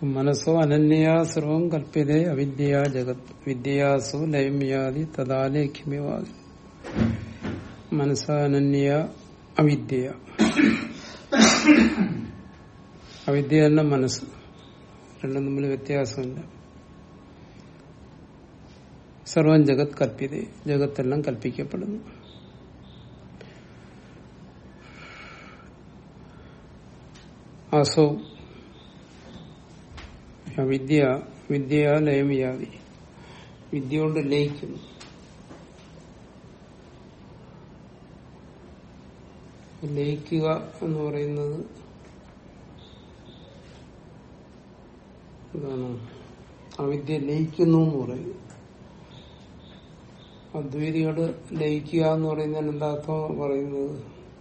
മനസ്സോ അനന്യയാ സർവം കല്പ്യതേ അവിദ്യയാ ജഗത് വിദ്യയാസു ലയമ്യാതി തഥാലേഖ്യമ്യവാദി മനസ്സാനന്യ അവിദ്യ അവിദ്യ തന്നെ മനസ്സ് രണ്ടും തമ്മിൽ വ്യത്യാസമില്ല സർവം ജഗത് കല്പ്യത ജഗത്തെല്ലാം കൽപ്പിക്കപ്പെടുന്നു അസോ വിദ്യ വിദ്യ ലയമിയാതി വിദ്യ കൊണ്ട് ലയിക്കുന്നു ലയിക്കുക എന്ന് പറയുന്നത് എന്താണ് അവിദ്യ ലയിക്കുന്നു എന്ന് പറയും അദ്വൈതിയോട് ലയിക്കുക എന്ന് പറയുന്നതിന് എന്താ അർത്ഥം പറയുന്നത്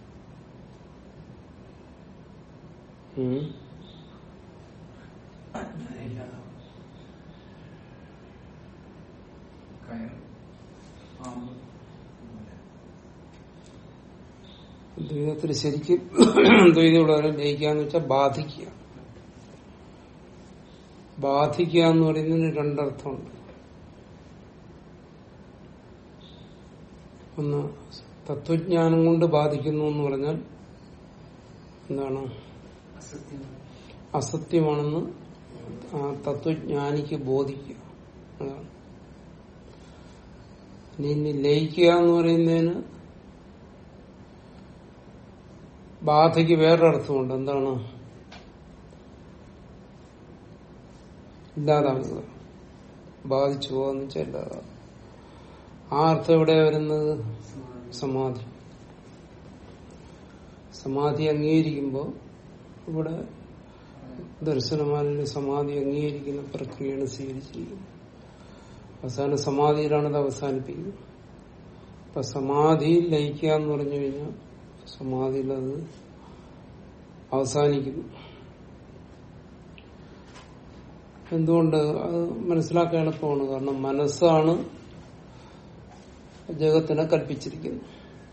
ഉം ദ്വൈതത്തിൽ ശരിക്കും ദ്വൈതയോട് ലയിക്കാന്ന് വെച്ചാൽ ബാധിക്കുക ബാധിക്കുക എന്ന് പറയുന്നതിന് രണ്ടർത്ഥമുണ്ട് ഒന്ന് തത്വജ്ഞാനം കൊണ്ട് ബാധിക്കുന്നു എന്ന് പറഞ്ഞാൽ എന്താണ് അസത്യമാണെന്ന് ആ തത്വജ്ഞാനിക്ക് ബോധിക്കുക അതാണ് ഇനി ലയിക്കുക എന്ന് പറയുന്നതിന് ബാധയ്ക്ക് വേറൊരർത്ഥമുണ്ട് എന്താണ് ഇല്ലാതാകുക ബാധിച്ചു പോകാന്ന് വെച്ചാൽ ഇല്ലാതാകുക ആ അർത്ഥം എവിടെ വരുന്നത് സമാധി സമാധി അംഗീകരിക്കുമ്പോൾ ഇവിടെ ദർശനമാലിന് സമാധി അംഗീകരിക്കുന്ന പ്രക്രിയയാണ് സ്വീകരിച്ചിരിക്കുന്നത് അവസാന സമാധിയിലാണ് ഇത് അവസാനിപ്പിക്കുന്നത് അപ്പൊ സമാധിയിൽ ലയിക്കുക എന്ന് പറഞ്ഞു കഴിഞ്ഞാൽ സമാധിയിൽ അത് അവസാനിക്കുന്നു എന്തുകൊണ്ട് അത് മനസ്സിലാക്കാൻ എളുപ്പമാണ് കാരണം മനസ്സാണ് ജഗത്തിനെ കൽപ്പിച്ചിരിക്കുന്നത്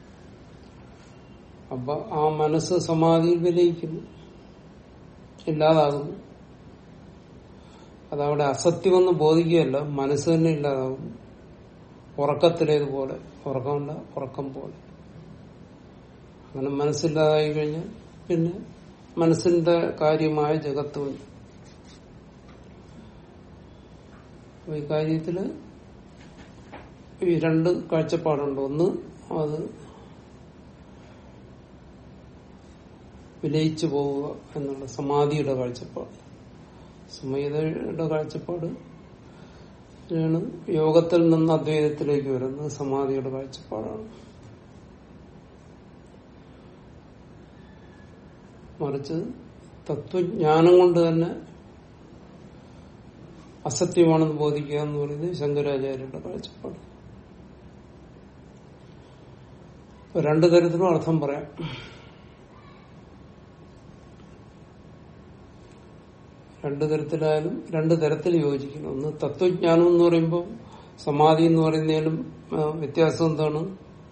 അപ്പൊ ആ മനസ്സ് സമാധിയിൽ വിലയിക്കുന്നു ഇല്ലാതാകുന്നു അതവിടെ അസത്യമെന്ന് ബോധിക്കുകയല്ല മനസ്സ് തന്നെ ഇല്ലാതാകുന്നു ഉറക്കത്തിലേതുപോലെ ഉറക്കമല്ല ഉറക്കം പോലെ അങ്ങനെ മനസ്സില്ലാതായി കഴിഞ്ഞാൽ പിന്നെ മനസ്സിന്റെ കാര്യമായ ജഗത്ത് വന്നു ഈ കാര്യത്തില് ഈ രണ്ട് കാഴ്ചപ്പാടുണ്ട് ഒന്ന് അത് വിലയിച്ചു പോവുക എന്നുള്ള സമാധിയുടെ കാഴ്ചപ്പാട് സമയതയുടെ കാഴ്ചപ്പാട് ആണ് യോഗത്തിൽ നിന്ന് അദ്വൈതത്തിലേക്ക് വരുന്നത് സമാധിയുടെ കാഴ്ചപ്പാടാണ് മറിച്ച് തത്വജ്ഞാനം കൊണ്ട് തന്നെ അസത്യമാണെന്ന് ബോധിക്കുക എന്ന് പറയുന്നത് ശങ്കരാചാര്യരുടെ കാഴ്ചപ്പാട് രണ്ടു തരത്തിലും അർത്ഥം പറയാം രണ്ടു തരത്തിലായാലും രണ്ടു തരത്തിൽ യോജിക്കണം ഒന്ന് തത്വജ്ഞാനം എന്ന് പറയുമ്പോൾ സമാധി എന്ന് പറയുന്നതിലും വ്യത്യാസം എന്താണ്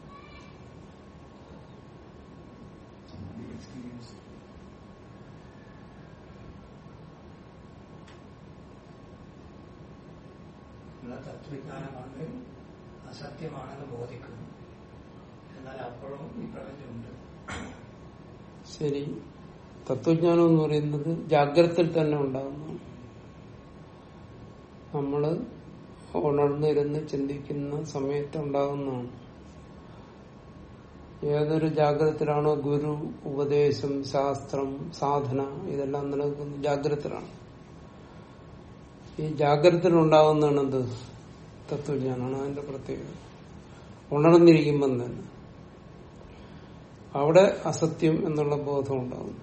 തത്വജ്ഞാനം കൊണ്ട് അസത്യമാണെന്ന് ബോധിക്കുന്നു എന്നാൽ അപ്പോഴും ഈ പ്രപഞ്ചമുണ്ട് ശരി തത്വജ്ഞാനം എന്ന് പറയുന്നത് ജാഗ്രതയിൽ തന്നെ ഉണ്ടാകുന്നതാണ് നമ്മള് ഉണർന്നിരുന്ന് ചിന്തിക്കുന്ന സമയത്ത് ഉണ്ടാകുന്നതാണ് ഏതൊരു ജാഗ്രതത്തിലാണോ ഗുരു ഉപദേശം ശാസ്ത്രം സാധന ഇതെല്ലാം നിലനിൽക്കുന്നത് ജാഗ്രതത്തിലാണ് ഈ ജാഗ്രതയിൽ ഉണ്ടാകുന്നതാണ് എന്ത് തത്വജ്ഞാനാണ് അതിന്റെ പ്രത്യേകത ഉണർന്നിരിക്കുമ്പം തന്നെ അവിടെ അസത്യം എന്നുള്ള ബോധം ഉണ്ടാകുന്നു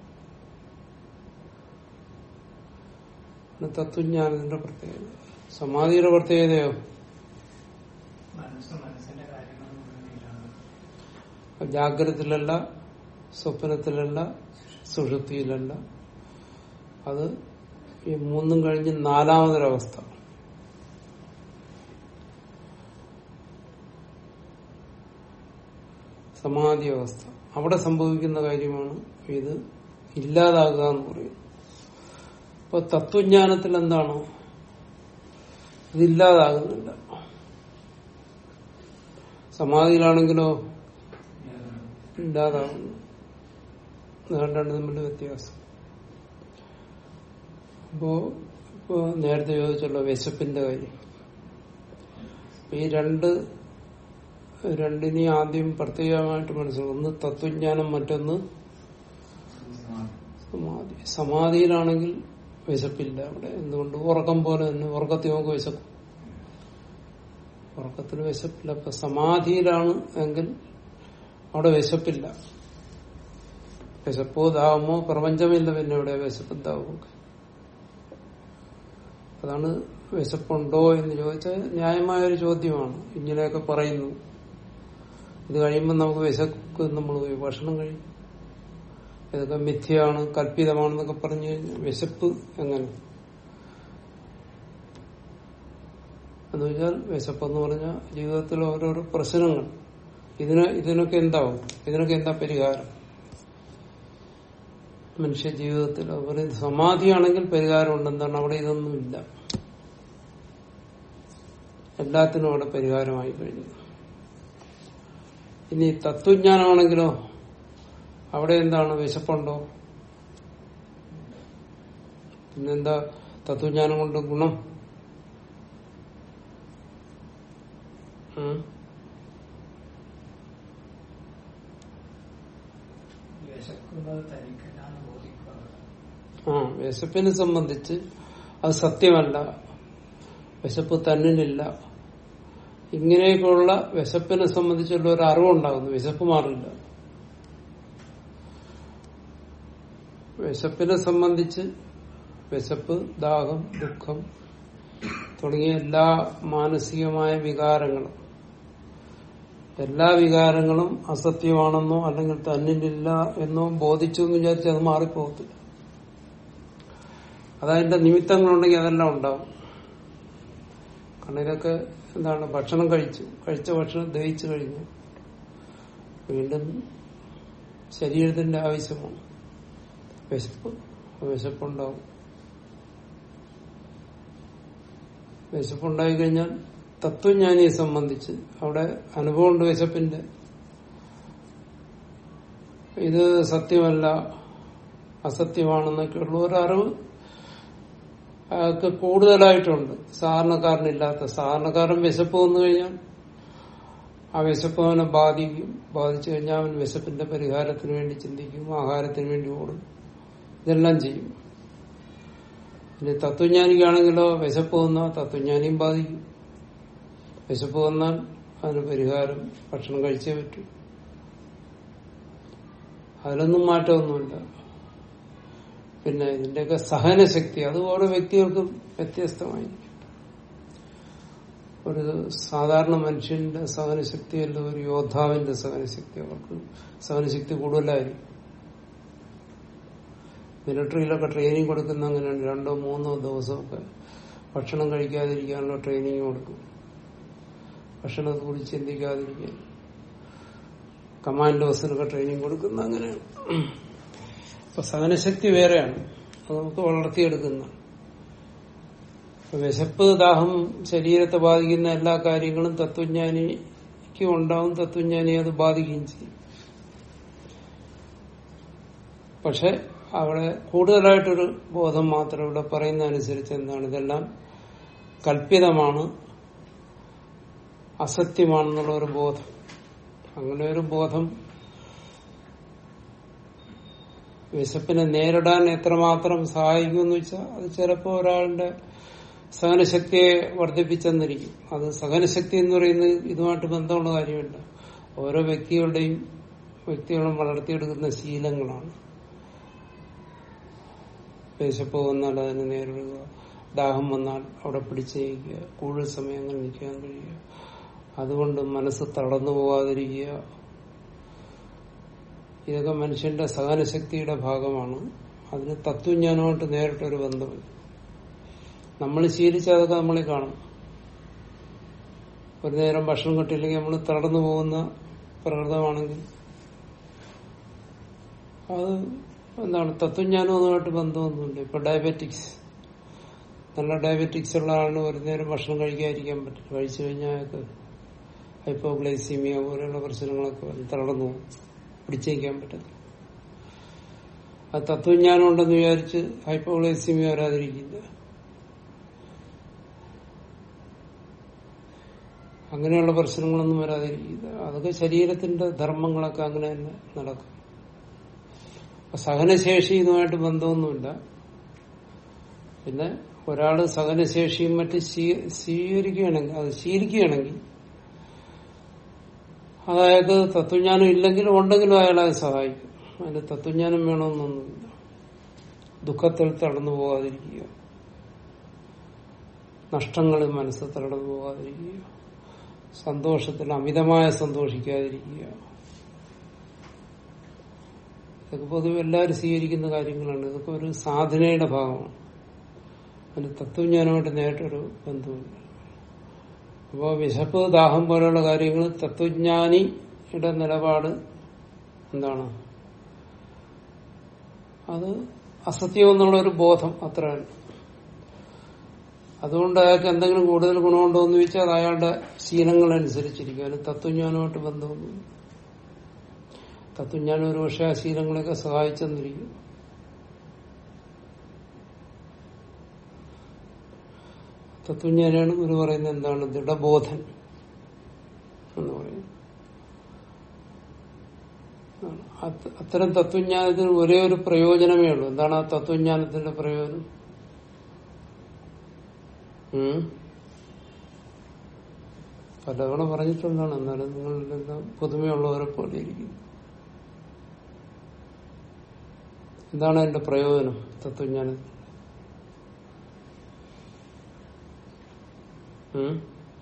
തത്വജ്ഞാനത്തിന്റെ പ്രത്യേകത സമാധിയുടെ പ്രത്യേകതയോ മനസ്സ് മനസ്സിന്റെ കാര്യങ്ങൾ മുഴുവനിലാണ് ജാഗ്രതത്തിലല്ല സ്വപ്നത്തിലല്ല സുഷുപ്തിയിലല്ല അത് ഈ മൂന്നും കഴിഞ്ഞ് നാലാമതൊരവസ്ഥ സമാധി അവസ്ഥ അവിടെ സംഭവിക്കുന്ന കാര്യമാണ് ഇത് ഇല്ലാതാകുക എന്ന് പറയും അപ്പൊ തത്വജ്ഞാനത്തിൽ എന്താണോ ഇതില്ലാതാകുന്നില്ല സമാധിയിലാണെങ്കിലോ ഇല്ലാതാകുന്നു ഇത് രണ്ടാണ് തമ്മിലുള്ള വ്യത്യാസം അപ്പോ ഇപ്പോ നേരത്തെ ചോദിച്ചല്ലോ വിശപ്പിന്റെ കാര്യം അപ്പൊ ഈ രണ്ട് രണ്ടിനെ ആദ്യം പ്രത്യേകമായിട്ട് മനസ്സിലാക്കും ഒന്ന് തത്വജ്ഞാനം മറ്റൊന്ന് സമാധി സമാധിയിലാണെങ്കിൽ വിശപ്പില്ല അവിടെ എന്തുകൊണ്ട് ഉറക്കം പോലെ തന്നെ ഉറക്കത്തിൽ നമുക്ക് വിശക്കും ഉറക്കത്തിൽ വിശപ്പില്ല അപ്പൊ സമാധിയിലാണ് എങ്കിൽ അവിടെ വിശപ്പില്ല വിശപ്പോ ദാഹമോ പ്രപഞ്ചമില്ല പിന്നെ ഇവിടെ വിശപ്പ് ദാഹമൊക്കെ അതാണ് വിശപ്പുണ്ടോ എന്ന് ചോദിച്ചാൽ ന്യായമായൊരു ചോദ്യമാണ് ഇങ്ങനെയൊക്കെ പറയുന്നു ഇത് കഴിയുമ്പോൾ നമുക്ക് വിശക്കും നമ്മൾ പോയി ഭക്ഷണം കഴിയും ഇതൊക്കെ മിഥ്യയാണ് കല്പിതമാണെന്നൊക്കെ പറഞ്ഞു കഴിഞ്ഞാൽ വിശപ്പ് എങ്ങനെ എന്ന് വെച്ചാൽ വിശപ്പെന്ന് പറഞ്ഞാൽ ജീവിതത്തിൽ ഓരോരോ പ്രശ്നങ്ങൾ ഇതിന് ഇതിനൊക്കെ എന്താവും ഇതിനൊക്കെ എന്താ പരിഹാരം മനുഷ്യ ജീവിതത്തിൽ അതുപോലെ സമാധിയാണെങ്കിൽ പരിഹാരമുണ്ട് എന്താണ് അവിടെ ഇതൊന്നുമില്ല എല്ലാത്തിനും അവിടെ പരിഹാരമായി കഴിഞ്ഞു ഇനി തത്വജ്ഞാനമാണെങ്കിലോ അവിടെ എന്താണ് വിശപ്പുണ്ടോ പിന്നെന്താ തത്വജ്ഞാനം കൊണ്ട് ഗുണം ഉം? വിശക്കുന്നത് തനിക്കല്ലാന്ന് ബോധിക്കുന്നത് ആ വിശപ്പിനെ സംബന്ധിച്ച് അത് സത്യമല്ല വിശപ്പ് തന്നിലില്ല ഇങ്ങനെയൊക്കെയുള്ള വിശപ്പിനെ സംബന്ധിച്ചുള്ള ഒരു അറിവുണ്ടാകുന്നു വിശപ്പ് മാറില്ല വിശപ്പിനെ സംബന്ധിച്ച് വിശപ്പ് ദാഹം ദുഃഖം തുടങ്ങിയ എല്ലാ മാനസികമായ വികാരങ്ങളും എല്ലാ വികാരങ്ങളും അസത്യമാണെന്നോ അല്ലെങ്കിൽ തന്നിലില്ല എന്നോ ബോധിച്ചു എന്ന് വിചാരിച്ച് അത് മാറിപ്പോകത്തില്ല അതതിന്റെ നിമിത്തങ്ങളുണ്ടെങ്കിൽ അതെല്ലാം ഉണ്ടാവും കാരണം ഇതൊക്കെ എന്താണ് ഭക്ഷണം കഴിച്ചു കഴിച്ച ഭക്ഷണം ദഹിച്ചു കഴിഞ്ഞു വീണ്ടും ശരീരത്തിന്റെ ആവശ്യമാണ് വിശപ്പ് വിശപ്പുണ്ടാവും വിശപ്പുണ്ടായി കഴിഞ്ഞാൽ തത്വജ്ഞാനിയെ സംബന്ധിച്ച് അവിടെ അനുഭവമുണ്ട് വിശപ്പിന്റെ ഇത് സത്യമല്ല അസത്യമാണെന്നൊക്കെയുള്ള ഒരു അറിവ് അയാൾക്ക് കൂടുതലായിട്ടുണ്ട് സാധാരണക്കാരനില്ലാത്ത സാധാരണക്കാരൻ വിശപ്പ് വന്നു കഴിഞ്ഞാൽ ആ വിശപ്പ് അവനെ ബാധിക്കും ബാധിച്ചു കഴിഞ്ഞാൽ അവൻ വിശപ്പിന്റെ പരിഹാരത്തിന് വേണ്ടി ചിന്തിക്കും ആഹാരത്തിന് വേണ്ടി ഓടും ഇതെല്ലാം ചെയ്യും ഇനി തത്വജ്ഞാനിക്കാണെങ്കിലോ വിശപ്പ് വന്നാൽ തത്വജ്ഞാനിയും ബാധിക്കും വിശപ്പ് വന്നാൽ അതിന് പരിഹാരം ഭക്ഷണം കഴിച്ചേ പറ്റൂ അതിലൊന്നും മാറ്റമൊന്നുമില്ല പിന്നെ ഇതിന്റെയൊക്കെ സഹനശക്തി അത് ഓരോ വ്യക്തികൾക്കും വ്യത്യസ്തമായിരിക്കും ഒരു സാധാരണ മനുഷ്യന്റെ സഹനശക്തിയല്ല ഒരു യോദ്ധാവിന്റെ സഹനശക്തി അവർക്ക് സഹനശക്തി കൂടുതലായിരിക്കും മിലിറ്ററിയിലൊക്കെ ട്രെയിനിങ് കൊടുക്കുന്ന അങ്ങനെയാണ് രണ്ടോ മൂന്നോ ദിവസമൊക്കെ ഭക്ഷണം കഴിക്കാതിരിക്കാനുള്ള ട്രെയിനിങ് കൊടുക്കും ഭക്ഷണത്തെ കുറിച്ച് ചിന്തിക്കാതിരിക്കാൻ കമാൻഡോസിനൊക്കെ ട്രെയിനിങ് കൊടുക്കുന്ന അങ്ങനെയാണ് അപ്പൊ സഹനശക്തി വേറെയാണ് അത് നമുക്ക് വളർത്തിയെടുക്കുന്ന അപ്പൊ വിശപ്പ് ദാഹം ശരീരത്തെ ബാധിക്കുന്ന എല്ലാ കാര്യങ്ങളും തത്വജ്ഞാനിക്ക് ഉണ്ടാവും തത്വജ്ഞാനി അത് ബാധിക്കുകയും ചെയ്യും പക്ഷെ അവിടെ കൂടുതലായിട്ടൊരു ബോധം മാത്രം ഇവിടെ പറയുന്ന അനുസരിച്ച് എന്താണ് ഇതെല്ലാം കൽപ്പിതമാണ് അസത്യമാണെന്നുള്ള ഒരു ബോധം അങ്ങനെ ഒരു ബോധം വിശപ്പിനെ നേരിടാൻ എത്രമാത്രം സഹായിക്കുമെന്ന് വെച്ചാൽ അത് ചിലപ്പോൾ ഒരാളുടെ സഹനശക്തിയെ വർദ്ധിപ്പിച്ചെന്നിരിക്കും അത് സഹനശക്തി എന്ന് പറയുന്നത് ഇതുമായിട്ട് ബന്ധമുള്ള കാര്യമല്ല ഓരോ വ്യക്തികളുടെയും വ്യക്തികളും വളർത്തിയെടുക്കുന്ന ശീലങ്ങളാണ് വിശപ്പ് വന്നാൽ അതിനെ നേരിടുക ദാഹം വന്നാൽ അവിടെ പിടിച്ചു നയിക്കുക കൂടുതൽ സമയം അങ്ങനെ നിൽക്കാൻ കഴിയുക അതുകൊണ്ട് മനസ്സ് തളർന്നു പോകാതിരിക്കുക ഇതൊക്കെ മനുഷ്യന്റെ സഹനശക്തിയുടെ ഭാഗമാണ് അതിന് തത്വജ്ഞാനമായിട്ട് നേരിട്ടൊരു ബന്ധമില്ല നമ്മൾ ശീലിച്ച അതൊക്കെ നമ്മളെ കാണും ഒരു നേരം ഭക്ഷണം കിട്ടിയില്ലെങ്കിൽ നമ്മൾ തളർന്നു പോകുന്ന പ്രകൃതമാണെങ്കിൽ അത് എന്താണ് തത്വജ്ഞാനം അതുമായിട്ട് ബന്ധമൊന്നുമില്ല ഇപ്പൊ ഡയബറ്റിക്സ് നല്ല ഡയബറ്റിക്സ് ഉള്ള ആളിന് ഒരു നേരം ഭക്ഷണം കഴിക്കാതിരിക്കാൻ പറ്റില്ല കഴിച്ചു കഴിഞ്ഞാൽ അയാൾക്ക് ഹൈപ്പോഗ്ലൈസീമിയ പോലെയുള്ള പ്രശ്നങ്ങളൊക്കെ വന്ന് തളർന്നു പോകും. പിടിച്ചേക്കാൻ പറ്റില്ല അത് തത്വജ്ഞാനം ഉണ്ടെന്ന് വിചാരിച്ച് ഹൈപ്പോഗ്ലൈസീമിയ വരാതിരിക്കില്ല അങ്ങനെയുള്ള പ്രശ്നങ്ങളൊന്നും വരാതിരിക്കില്ല അതൊക്കെ ശരീരത്തിന്റെ ധർമ്മങ്ങളൊക്കെ അങ്ങനെ തന്നെ നടക്കും അപ്പൊ സഹനശേഷി ഇതുമായിട്ട് ബന്ധമൊന്നുമില്ല പിന്നെ ഒരാള് സഹനശേഷിയും മറ്റ് സ്വീ- സ്വീകരിക്കുകയാണെങ്കിൽ അത് ശീലിക്കുകയാണെങ്കിൽ അതായത് തത്വജ്ഞാനം ഇല്ലെങ്കിലും ഉണ്ടെങ്കിലും അയാളെ അത് സഹായിക്കും അതിന് തത്വജ്ഞാനം വേണമെന്നൊന്നുമില്ല ദുഃഖത്തിൽ തടന്നു പോകാതിരിക്കുക നഷ്ടങ്ങളിൽ മനസ്സ് തടന്നു പോകാതിരിക്കുക സന്തോഷത്തിൽ അമിതമായ സന്തോഷിക്കാതിരിക്കുക ഇതൊക്കെ പൊതുവെ എല്ലാവരും സ്വീകരിക്കുന്ന കാര്യങ്ങളാണ് ഇതൊക്കെ ഒരു സാധനയുടെ ഭാഗമാണ് അതിന് തത്വജ്ഞാനമായിട്ട് നേരിട്ടൊരു ബന്ധമില്ല അപ്പോൾ വിശപ്പ് ദാഹം പോലെയുള്ള കാര്യങ്ങൾ തത്വജ്ഞാനിയുടെ നിലപാട് എന്താണ് അത് അസത്യം എന്നുള്ള ഒരു ബോധം അത്രയാണ് അതുകൊണ്ട് അയാൾക്ക് എന്തെങ്കിലും കൂടുതൽ ഗുണമുണ്ടോ എന്ന് ചോദിച്ചാൽ അത് അയാളുടെ ശീലങ്ങളനുസരിച്ചിരിക്കും അതിന് തത്വജ്ഞാനമായിട്ട് ബന്ധമൊന്നും തത്വജ്ഞാനം ഒരു പക്ഷേ ആ ശീലങ്ങളെയൊക്കെ സഹായിച്ചെന്നിരിക്കും തത്വജ്ഞാനാണ് ഗുരു പറയുന്നത് എന്താണ് ദൃഢബോധൻ എന്ന് പറയും അത് അത്തരം തത്വജ്ഞാനത്തിന് ഒരേ ഒരു പ്രയോജനമേ ഉള്ളൂ എന്താണ് ആ തത്വജ്ഞാനത്തിന്റെ പ്രയോജനം ഉം? പലതവണ പറഞ്ഞിട്ടുള്ളതാണ് എന്നാലും നിങ്ങളെല്ലാം പുതുമയുള്ളവരെ പോലെ ഇരിക്കുന്നു എന്താണ് അതിന്റെ പ്രയോജനം തത്വജ്ഞാനത്തിൽ ഉം?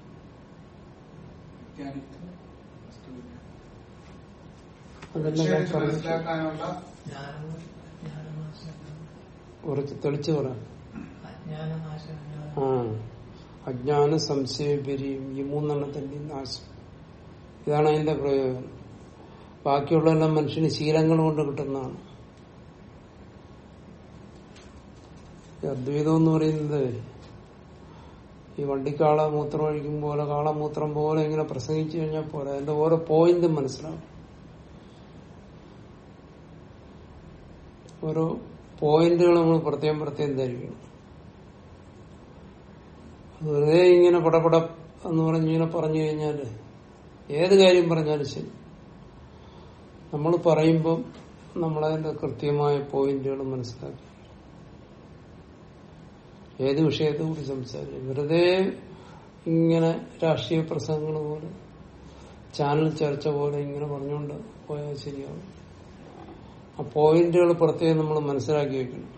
അതെല്ലാം ഞാൻ പറഞ്ഞു മനസ്സിലാക്കാനുള്ള ജ്ഞാനം ജ്ഞാനനാശം കുറച്ച് തെളിച്ചു പറയാം അജ്ഞാനനാശം ആ അജ്ഞാന സംശയപരിയും ഈ മൂന്നെണ്ണത്തിന്റെ നാശം ഇതാണ് അതിന്റെ പ്രയോജനം ബാക്കിയുള്ളതെല്ലാം മനുഷ്യന് ശീലങ്ങൾ കൊണ്ട് കിട്ടുന്നതാണ് ഈ അദ്വൈതം എന്ന് പറയുന്നത് ഈ വണ്ടിക്കാള മൂത്രം ഒഴിക്കും പോലെ കാളമൂത്രം പോലെ ഇങ്ങനെ പ്രസംഗിച്ചു കഴിഞ്ഞാൽ പോലെ അതിന്റെ ഓരോ പോയിന്റും മനസ്സിലാവും ഓരോ പോയിന്റുകൾ നമ്മൾ പ്രത്യേകം പ്രത്യേകം ധരിക്കണം വെറുതെ ഇങ്ങനെ പടപട എന്ന് പറഞ്ഞ് ഇങ്ങനെ പറഞ്ഞു കഴിഞ്ഞാല് ഏത് കാര്യം പറഞ്ഞാലും ശരി നമ്മൾ പറയുമ്പം നമ്മളതിന്റെ കൃത്യമായ പോയിന്റുകൾ മനസ്സിലാക്കി ഏത് വിഷയത്തെ കുറിച്ച് സംസാരിക്കും വെറുതെ ഇങ്ങനെ രാഷ്ട്രീയ പ്രസംഗങ്ങൾ പോലെ ചാനൽ ചർച്ച പോലെ ഇങ്ങനെ പറഞ്ഞുകൊണ്ട് പോയാൽ ശരിയാവും ആ പോയിന്റുകൾ പ്രത്യേകം നമ്മൾ മനസ്സിലാക്കി വെക്കണം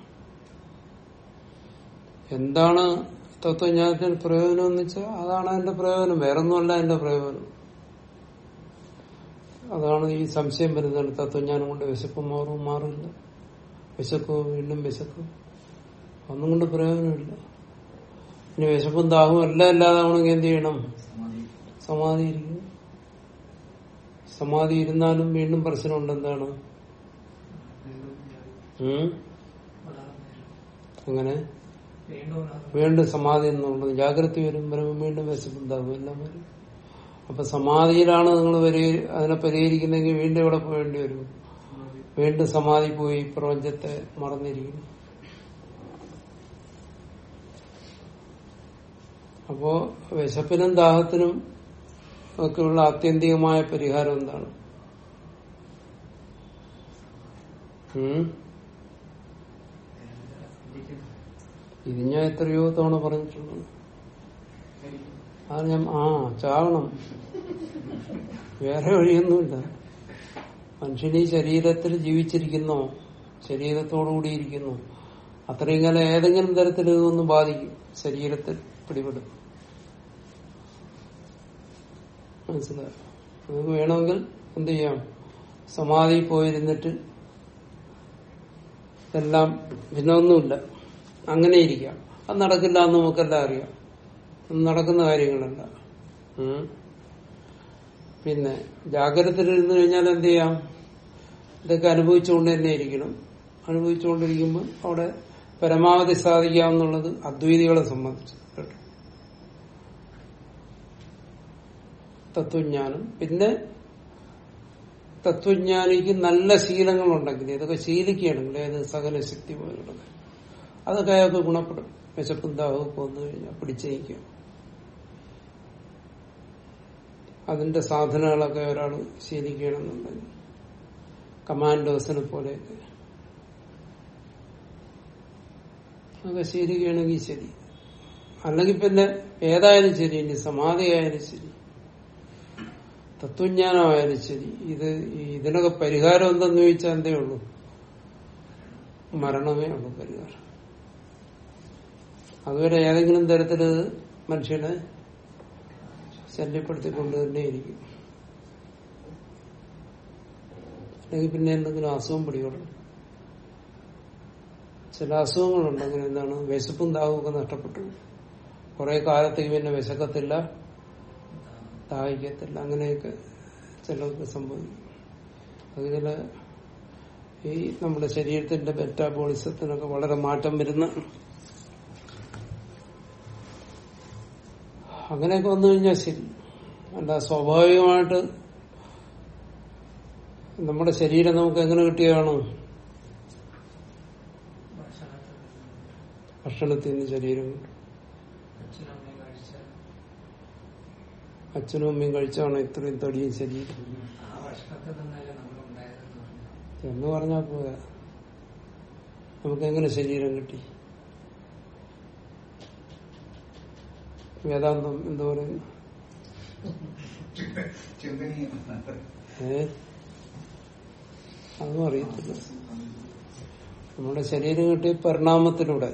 എന്താണ് തത്വജ്ഞാനത്തിന് പ്രയോജനം എന്ന് വെച്ചാൽ അതാണ് അതിന്റെ പ്രയോജനം വേറൊന്നുമല്ല അതിന്റെ പ്രയോജനം അതാണ് ഈ സംശയം വരുന്നത് തത്വജ്ഞാനം കൊണ്ട് വിശപ്പ് മാറും മാറില്ല വിശക്കും വീണ്ടും വിശക്കും ഒന്നും കൊണ്ട് പ്രയോജനമില്ല ഇനി വിശപ്പും ദാഹവും എല്ലാം ഇല്ലാതാവണമെങ്കിൽ എന്ത് ചെയ്യണം സമാധി ഇരിക്കും സമാധി ഇരുന്നാലും വീണ്ടും പ്രശ്നമുണ്ട് എന്താണ് ഉം? അങ്ങനെ വീണ്ടും ഉണർന്നു. വീണ്ടും സമാധി എന്നുള്ളത് ജാഗ്രത വരും വരുമ്പോൾ വീണ്ടും വിശപ്പുണ്ടാകും എല്ലാം വരും അപ്പൊ സമാധിയിലാണ് നിങ്ങൾ പരി അതിനെ പരിഹരിക്കുന്നെങ്കിൽ വീണ്ടും ഇവിടെ പോകേണ്ടി വരും വീണ്ടും സമാധി പോയി പ്രപഞ്ചത്തെ മറന്നിരിക്കുന്നു അപ്പോ വിശപ്പിനും ദാഹത്തിനും ഒക്കെയുള്ള ആത്യന്തികമായ പരിഹാരം എന്താണ് ഉം? ഇത് ഞാൻ എത്രയോ തവണ പറഞ്ഞിട്ടുണ്ട് അത് ഞാൻ ആ ചാകണം വേറെ വഴിയൊന്നുമില്ല മനുഷ്യൻ ഈ ശരീരത്തിൽ ജീവിച്ചിരിക്കുന്നോ ശരീരത്തോടുകൂടി ഇരിക്കുന്നു അത്രയും കാലം ഏതെങ്കിലും തരത്തിൽ ഇതൊന്ന് ബാധിക്കും ശരീരത്തിൽ പിടിപെടും മനസ്സിലായോ നമുക്ക് വേണമെങ്കിൽ എന്ത് ചെയ്യാം സമാധി പോയിരുന്നിട്ട് എല്ലാം ഭിന്നമൊന്നുമില്ല അങ്ങനെ ഇരിക്കാം അത് നടക്കില്ല എന്ന് നമുക്കെല്ലാം അറിയാം അത് നടക്കുന്ന കാര്യങ്ങളല്ല ഉം. പിന്നെ ജാഗ്രതയിലിരുന്ന് കഴിഞ്ഞാൽ എന്ത് ചെയ്യാം ഇതൊക്കെ അനുഭവിച്ചുകൊണ്ട് തന്നെ ഇരിക്കണം അനുഭവിച്ചുകൊണ്ടിരിക്കുമ്പോൾ അവിടെ പരമാവധി സാധിക്കാമെന്നുള്ളത് അദ്വൈതികളെ സംബന്ധിച്ച് കേട്ടോ. തത്വജ്ഞാനം പിന്നെ തത്വജ്ഞാനിക്ക് നല്ല ശീലങ്ങളുണ്ടെങ്കിൽ ഇതൊക്കെ ശീലിക്കുകയാണെങ്കിൽ ഏത് സകല ശക്തി പോലുള്ളത് അതൊക്കെ അയാൾക്ക് ഗുണപ്പെടും വിശപ്പും ദാഹമൊക്കെ വന്നു കഴിഞ്ഞാൽ പിടിച്ചേക്കും അതിന്റെ സാധനങ്ങളൊക്കെ ഒരാൾ ശീലിക്കണമെന്നുണ്ടെങ്കിൽ കമാൻഡോസിനെ പോലെയൊക്കെ അതൊക്കെ ശീലിക്കുകയാണെങ്കിൽ ശരി അല്ലെങ്കിൽ പിന്നെ ഏതായാലും ശരി ഇനി സമാധി ആയാലും ശരി തത്വജ്ഞാനമായാലും ശരി ഇത് ഈ ഇതിനൊക്കെ പരിഹാരം എന്തെന്ന് ചോദിച്ചാൽ എന്തേ ഉള്ളൂ മരണമേ ഉള്ളൂ പരിഹാരം അതുവരെ ഏതെങ്കിലും തരത്തില് മനുഷ്യനെ ശല്യപ്പെടുത്തിക്കൊണ്ട് തന്നെ ഇരിക്കും അല്ലെങ്കിൽ പിന്നെ എന്തെങ്കിലും അസുഖം പിടികൊള്ളും ചില അസുഖങ്ങളുണ്ട് അങ്ങനെ എന്താണ് വിശപ്പും ദാഹവും ഒക്കെ നഷ്ടപ്പെട്ടു കുറെ കാലത്തേക്ക് പിന്നെ വിശക്കത്തില്ല ദാഹിക്കത്തില്ല അങ്ങനെയൊക്കെ ചിലർക്ക് സംഭവിക്കും അതില് ഈ നമ്മുടെ ശരീരത്തിന്റെ മെറ്റാബോളിസത്തിനൊക്കെ വളരെ മാറ്റം വരുന്ന അങ്ങനെയൊക്കെ വന്നു കഴിഞ്ഞാൽ ശരി അല്ല സ്വാഭാവികമായിട്ട് നമ്മുടെ ശരീരം നമുക്ക് എങ്ങനെ കിട്ടിയതാണ് ഭക്ഷണത്തിൽ ഭക്ഷണത്തിൽ നിന്ന് ശരീരം കിട്ടും അച്ഛനമ്മയും കഴിച്ച അച്ഛനും അമ്മയും കഴിച്ചാണ് ഇത്രയും തടിയും ശരീരം ആ ഭക്ഷണത്തിൽ നിന്നല്ലേ നമ്മൾ ഉണ്ടായതെന്ന് പറഞ്ഞു എന്ന് പറഞ്ഞാൽ പോരാ നമുക്ക് എങ്ങനെ ശരീരം കിട്ടി വേദാന്തം എന്താ പറയുന്നു ഏ അതൊന്നും അറിയത്തില്ല നമ്മുടെ ശരീരം കിട്ടിയ പരിണാമത്തിലൂടെ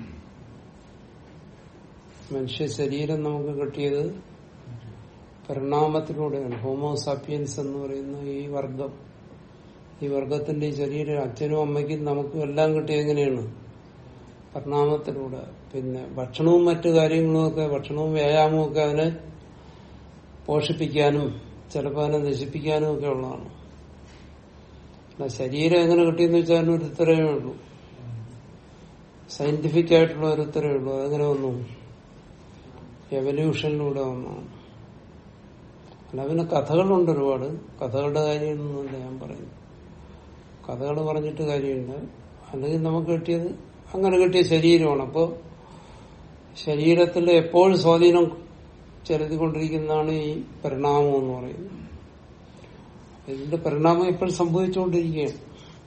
മനുഷ്യ ശരീരം നമുക്ക് കിട്ടിയത് പരിണാമത്തിലൂടെയാണ് ഹോമോസാപ്പിയൻസ് എന്ന് പറയുന്ന ഈ വർഗം ഈ വർഗത്തിന്റെ ഈ ശരീരം അച്ഛനും അമ്മയ്ക്കും നമുക്കും എല്ലാം കിട്ടിയത് എങ്ങനെയാണ് പരിണാമത്തിലൂടെ പിന്നെ ഭക്ഷണവും മറ്റു കാര്യങ്ങളും ഒക്കെ ഭക്ഷണവും വ്യായാമവും ഒക്കെ അതിനെ പോഷിപ്പിക്കാനും ചിലപ്പോൾ അതിനെ നശിപ്പിക്കാനും ഒക്കെ ഉള്ളതാണ് അല്ല ശരീരം എങ്ങനെ കിട്ടിയെന്ന് വെച്ചാൽ അതിനൊരു ഉത്തരവേ ഉള്ളൂ സയന്റിഫിക് ആയിട്ടുള്ള ഒരു ഉത്തരവേ ഉള്ളൂ അതെങ്ങനെ വന്നു എവല്യൂഷനിലൂടെ വന്നതാണ് അല്ല പിന്നെ കഥകളുണ്ട് ഒരുപാട് കഥകളുടെ കാര്യമൊന്നുമല്ല ഞാൻ പറയുന്നു കഥകൾ പറഞ്ഞിട്ട് കാര്യമില്ല അല്ലെങ്കിൽ നമുക്ക് കിട്ടിയത് അങ്ങനെ കിട്ടിയ ശരീരമാണ് അപ്പോൾ ശരീരത്തിൽ എപ്പോഴും സ്വാധീനം ചെലുത്തിക്കൊണ്ടിരിക്കുന്നതാണ് ഈ പരിണാമം എന്ന് പറയുന്നത് ഇതിന്റെ പരിണാമം ഇപ്പോൾ സംഭവിച്ചുകൊണ്ടിരിക്കുകയാണ്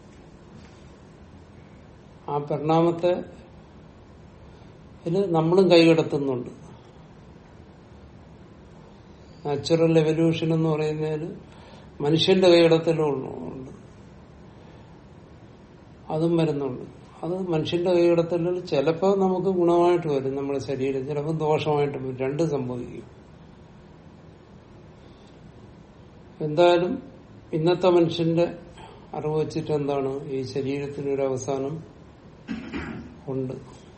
ആ പരിണാമത്തെ ഇതിൽ നമ്മളും കൈകടത്തുന്നുണ്ട് നാച്ചുറൽ എവല്യൂഷൻ എന്ന് പറയുന്നതിൽ മനുഷ്യന്റെ കൈകടത്തലും ഉണ്ട് അതും വരുന്നുണ്ട് അത് മനുഷ്യന്റെ കൈകടത്തലിൽ ചിലപ്പോൾ നമുക്ക് ഗുണമായിട്ട് വരും നമ്മുടെ ശരീരം ചിലപ്പോൾ ദോഷമായിട്ട് വരും രണ്ടും സംഭവിക്കും എന്തായാലും ഇന്നത്തെ മനുഷ്യന്റെ അറിവ് വെച്ചിട്ട് എന്താണ് ഈ ശരീരത്തിനൊരു അവസാനം ഉണ്ട്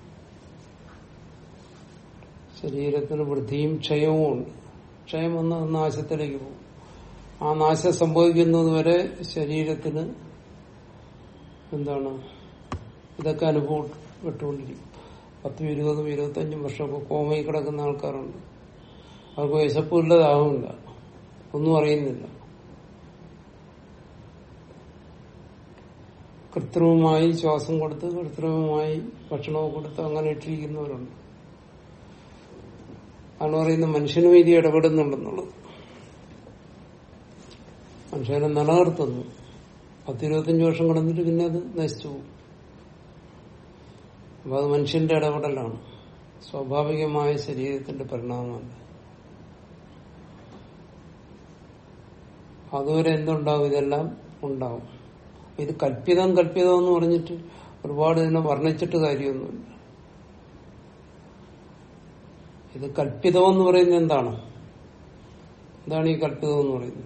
ശരീരത്തിന് വൃദ്ധിയും ക്ഷയവും ഉണ്ട് ക്ഷയം വന്ന നാശത്തിലേക്ക് പോകും ആ നാശം സംഭവിക്കുന്നത് വരെ ശരീരത്തിന് എന്താണ് ഇതൊക്കെ അനുഭവപ്പെട്ടുകൊണ്ടിരിക്കും പത്തും ഇരുപതും ഇരുപത്തഞ്ചും വർഷമൊക്കെ കോമയിൽ കിടക്കുന്ന ആൾക്കാരുണ്ട് അവർക്ക് വിശപ്പില്ല ദാഹമില്ല ഒന്നും അറിയുന്നില്ല കൃത്രിമമായി ശ്വാസം കൊടുത്ത് കൃത്രിമമായി ഭക്ഷണവും കൊടുത്ത് അങ്ങനെ ഇട്ടിരിക്കുന്നവരുണ്ട് ആണ് പറയുന്നത് മനുഷ്യനും ഇത് ഇടപെടുന്നുണ്ടെന്നുള്ളത് മനുഷ്യനെ നിലനിർത്തുന്നു പത്തിരുപത്തഞ്ച് വർഷം കിടന്നിട്ട് പിന്നെ അത് നശിച്ചു പോകും അപ്പൊ അത് മനുഷ്യന്റെ ഇടപെടലാണ് സ്വാഭാവികമായ ശരീരത്തിന്റെ പരിണാമമല്ല അതുവരെ എന്തുണ്ടാവും ഇതെല്ലാം ഉണ്ടാവും ഇത് കല്പിതം കല്പിതം എന്ന് പറഞ്ഞിട്ട് ഒരുപാട് ഇതിനെ വർണ്ണിച്ചിട്ട് കാര്യമൊന്നുമില്ല ഇത് കല്പിതം എന്ന് പറയുന്നത് എന്താണ് എന്താണ് ഈ കല്പിതം എന്ന് പറയുന്നത്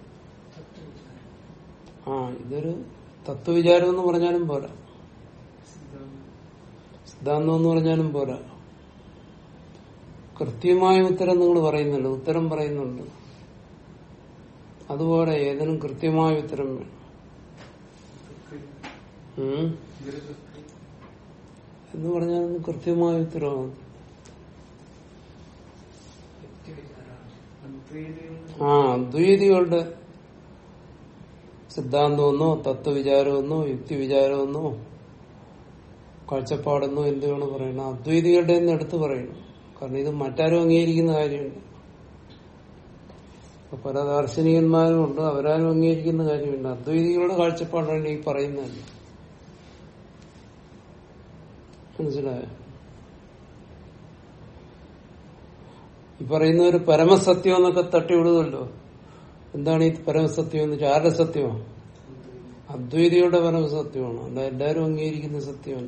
ആ ഇതൊരു തത്വവിചാരം എന്ന് പറഞ്ഞാലും പോരാ സിദ്ധാന്തം എന്ന് പറഞ്ഞാലും പോരാ കൃത്യമായ ഉത്തരം നിങ്ങൾ പറയുന്നുണ്ട് ഉത്തരം പറയുന്നുണ്ട് അതുപോലെ ഏതിനും കൃത്യമായ ഉത്തരം വേണം ഉം? എന്ന് പറഞ്ഞാൽ അത് കൃത്യമായ ഉത്തരവാണ് യുക്തിവിചാരമാണ് ആ അദ്വൈതികളുടെ സിദ്ധാന്തമെന്നോ തത്വവിചാരമെന്നോ യുക്തിവിചാരമെന്നോ കാഴ്ചപ്പാടെന്നോ എന്താണ് പറയുന്നത് അദ്വൈതികളുടെ എന്ന് എടുത്തു പറയുന്നു കാരണം ഇത് മറ്റാരും അംഗീകരിക്കുന്ന കാര്യമുണ്ട് ഇപ്പൊ പല ദാർശനികന്മാരും ഉണ്ട് അവരാരും അംഗീകരിക്കുന്ന കാര്യമുണ്ട് അദ്വൈതികളുടെ കാഴ്ചപ്പാടാണ് ഈ പറയുന്നത് മനസ്സിലായോ ഈ പറയുന്ന ഒരു പരമസത്യം എന്നൊക്കെ തട്ടിവിടുമല്ലോ എന്താണ് ഈ പരമസത്യം എന്ന് വെച്ചാൽ ആരുടെ സത്യമാണ് അദ്വൈതിയുടെ പരമസത്യമാണ് അല്ല എല്ലാവരും അംഗീകരിക്കുന്ന സത്യമാണ്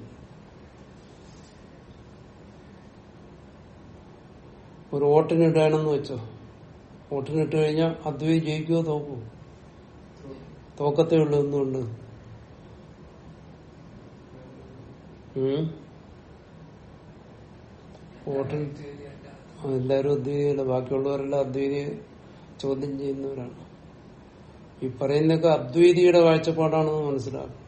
ഒരു വോട്ടിനിടണമെന്ന് വെച്ചോ വോട്ടിനിട്ട് കഴിഞ്ഞാൽ അദ്വൈതി ജയിക്കുമോ തോക്കുമോ തോക്കത്തേ ഉള്ളൂ എന്തുകൊണ്ട് ഉം? വോട്ടിന് യുക്തിവിചാരം എല്ലാവരും അദ്വൈതിയല്ല ബാക്കിയുള്ളവരെല്ലാം അദ്വൈതിയെ ചോദ്യം ചെയ്യുന്നവരാണ് ഈ പറയുന്നൊക്കെ അദ്വൈതിയുടെ കാഴ്ചപ്പാടാണെന്ന് മനസ്സിലാക്കും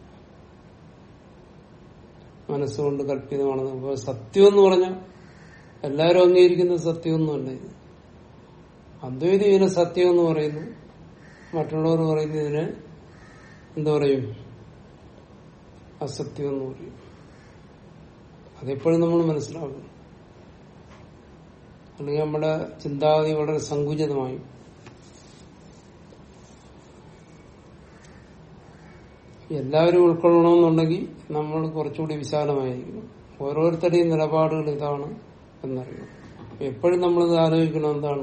മനസ്സുകൊണ്ട് കല്പിതമാണെന്ന് അപ്പൊ സത്യം എന്ന് പറഞ്ഞാൽ എല്ലാവരും അംഗീകരിക്കുന്ന സത്യമൊന്നുമല്ല ഇത് അദ്വൈതി ഇതിനെ സത്യം എന്ന് പറയുന്നു മറ്റുള്ളവർ പറയുന്ന ഇതിനെ എന്താ പറയും അസത്യം എന്ന് പറയും അതെപ്പോഴും നമ്മൾ മനസ്സിലാക്കണം അല്ലെങ്കിൽ നമ്മുടെ ചിന്താഗതി വളരെ സങ്കുചിതമായി എല്ലാവരും ഉൾക്കൊള്ളണമെന്നുണ്ടെങ്കിൽ നമ്മൾ കുറച്ചുകൂടി വിശാലമായിരിക്കണം ഓരോരുത്തരുടെയും നിലപാടുകൾ ഇതാണ് എന്നറിയണം എപ്പോഴും നമ്മളിത് ആലോചിക്കണം എന്താണ്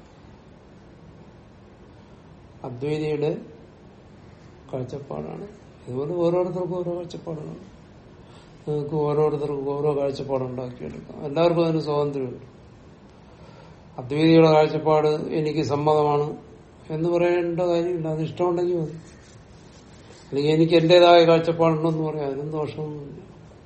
അദ്വൈതിയുടെ കാഴ്ചപ്പാടാണ് ഇതുപോലെ ഓരോരുത്തർക്കും ഓരോ കാഴ്ചപ്പാടുകളാണ് നിങ്ങൾക്ക് ഓരോരുത്തർക്കും ഓരോ കാഴ്ചപ്പാടുണ്ടാക്കിയെടുക്കാം എല്ലാവർക്കും അതിന് സ്വാതന്ത്ര്യമുണ്ട് അദ്വൈതിയുടെ കാഴ്ചപ്പാട് എനിക്ക് സമ്മതമാണ് എന്ന് പറയേണ്ട കാര്യമില്ല അത് ഇഷ്ടമുണ്ടെങ്കിൽ മതി അല്ലെങ്കിൽ എനിക്ക് എന്റേതായ കാഴ്ചപ്പാടുണ്ടെന്ന് പറയാം അതിനും ദോഷമൊന്നുമില്ല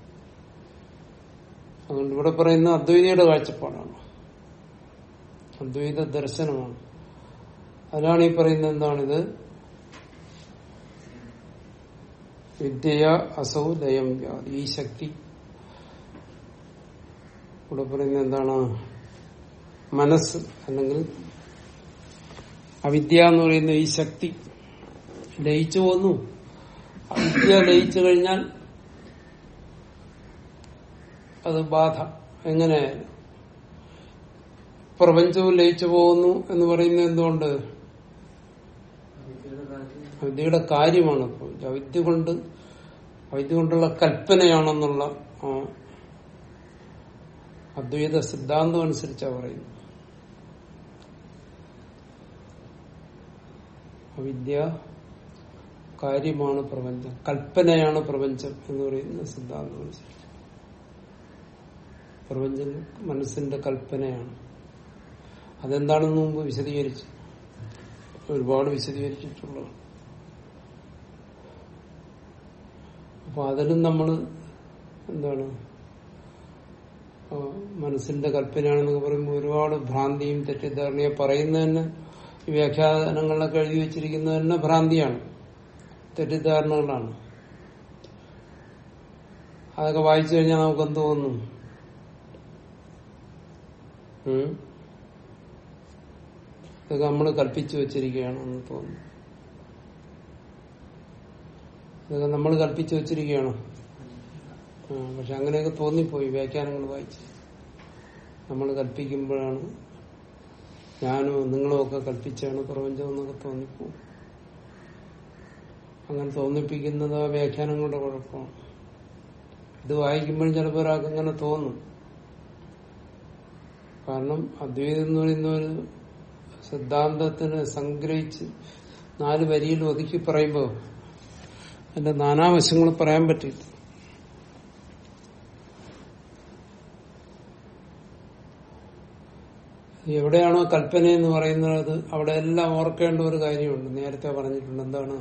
അതുകൊണ്ട് ഇവിടെ പറയുന്ന അദ്വൈതിയുടെ കാഴ്ചപ്പാടാണ് അദ്വൈത ദർശനമാണ് അതിനാണ് ഈ പറയുന്നത് എന്താണിത് വിദ്യ അസൗ ലയം വ്യാധി ഈ ശക്തി ഇവിടെ പറയുന്നത് എന്താണ് മനസ്സ് അല്ലെങ്കിൽ അവിദ്യ എന്ന് പറയുന്ന ഈ ശക്തി ലയിച്ചു പോന്നു അവിദ്യ ലയിച്ചു കഴിഞ്ഞാൽ അത് ബാധ എങ്ങനെയായാലും പ്രപഞ്ചവും ലയിച്ചു പോകുന്നു എന്ന് പറയുന്നത് എന്തുകൊണ്ട് അവിദ്യയുടെ കാര്യമാണ് പ്രപഞ്ചം അവിദ്യ കൊണ്ട് അവിദ്യ കൊണ്ടുള്ള കൽപ്പനയാണെന്നുള്ള ആ, അദ്വൈത സിദ്ധാന്തം അനുസരിച്ചാണ് പറയുന്നത് അവിദ്യ കാര്യമാണ് പ്രപഞ്ചം കൽപ്പനയാണ് പ്രപഞ്ചം എന്ന് പറയുന്ന സിദ്ധാന്തം അനുസരിച്ച് പ്രപഞ്ചം മനസ്സിന്റെ കൽപ്പനയാണ് അതെന്താണെന്ന് മുമ്പ് വിശദീകരിച്ചു ഒരുപാട് വിശദീകരിച്ചിട്ടുള്ളത് അപ്പൊ അതിലും നമ്മൾ എന്താണ് ആ, മനസ്സിന്റെ കൽപ്പനയാണെന്നൊക്കെ പറയുമ്പോൾ ഒരുപാട് ഭ്രാന്തിയും തെറ്റിദ്ധാരണയെ പറയുന്നത് തന്നെ ഈ വ്യാഖ്യാനങ്ങളിലൊക്കെ എഴുതി വെച്ചിരിക്കുന്നത് തന്നെ ഭ്രാന്തിയാണ് തെറ്റിദ്ധാരണകളാണ് അതൊക്കെ വായിച്ചു കഴിഞ്ഞാൽ നമുക്ക് എന്ത് തോന്നും ഉം? ഇതൊക്കെ നമ്മൾ കൽപ്പിച്ചു വെച്ചിരിക്കുകയാണെന്ന് തോന്നുന്നു ഇതൊക്കെ നമ്മൾ കൽപ്പിച്ചു വെച്ചിരിക്കുകയാണോ ആ, പക്ഷെ അങ്ങനെയൊക്കെ തോന്നിപ്പോയി വ്യാഖ്യാനങ്ങൾ വായിച്ച് നമ്മൾ കൽപ്പിക്കുമ്പോഴാണ് ഞാനോ നിങ്ങളോ ഒക്കെ കൽപ്പിച്ചാണ് പ്രപഞ്ചം എന്നൊക്കെ തോന്നിപ്പോവും അങ്ങനെ തോന്നിപ്പിക്കുന്നത് ആ വ്യാഖ്യാനങ്ങളുടെ കുഴപ്പമാണ് ഇത് വായിക്കുമ്പോഴും ചിലപ്പോൾ ഒരാൾക്ക് അങ്ങനെ തോന്നും കാരണം അദ്വൈതം എന്ന് പറയുന്ന ഒരു സിദ്ധാന്തത്തിന് സംഗ്രഹിച്ച് നാല് വരിയിൽ ഒതുക്കി പറയുമ്പോൾ അതിന്റെ നാനാവശങ്ങൾ പറയാൻ പറ്റില്ല എവിടെയാണോ കൽപ്പന എന്ന് പറയുന്നത് അവിടെ എല്ലാം ഓർക്കേണ്ട ഒരു കാര്യമുണ്ട് നേരത്തെ പറഞ്ഞിട്ടുണ്ട് എന്താണ്